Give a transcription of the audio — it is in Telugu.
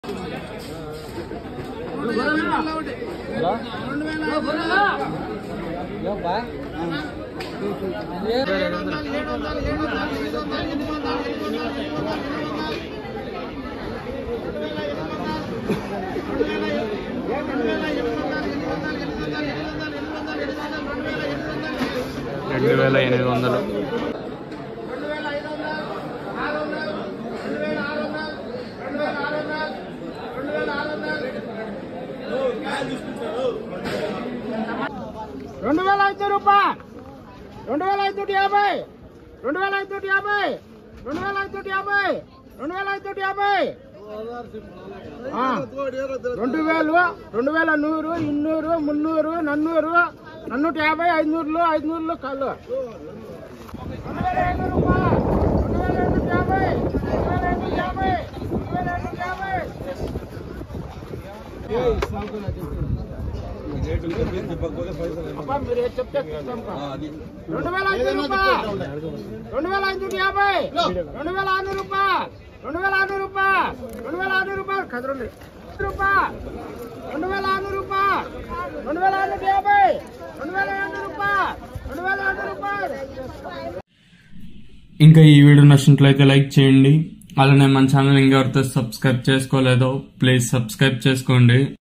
రెండు వేల ఎనిమిది వందలు రెండు వేల ఐదు రూపాయలు రెండు వేల ఐదు యాభై రెండు వేల ఐదు యాభై రెండు వేల ఐదు యాభై రెండు వేల ఐదు యాభై ఆ, రెండు వేలు రెండు వేల నూరు ఇన్నూరు మున్నూరు నన్నూరు నన్నూట యాభై ఐదునూరులు ఐదునూరులు కళ్ళు రెండు వేల ఐదు రూపాయలు రెండు వేల ఐదు యాభై రెండు వేల ఐదు యాభై రెండు వేల ఐదు యాభై అబ్బా, మీరు ఏది చెప్తే చెప్తాంపా. రెండు వేల ఐదు రూపాయలు రెండు వేల ఐదు యాభై రెండు వేల ఆరు రూపాయలు రెండు వేల ఆరు రూపాయలు రెండు వేల ఆరు రూపాయలు కదరండి రూపాయలు రెండు వేల ఆరు రూపాయలు రెండు వేల ఆరు యాభై రెండు వేల ఆరు రూపాయలు రెండు వేల ఆరు రూపాయలు ఇంకా ఈ వీడియో నచ్చినట్లయితే లైక్ చేయండి అలానే మన ఛానల్ ఇంకెవరితో సబ్స్క్రైబ్ చేసుకోలేదో ప్లీజ్ సబ్స్క్రైబ్ చేసుకోండి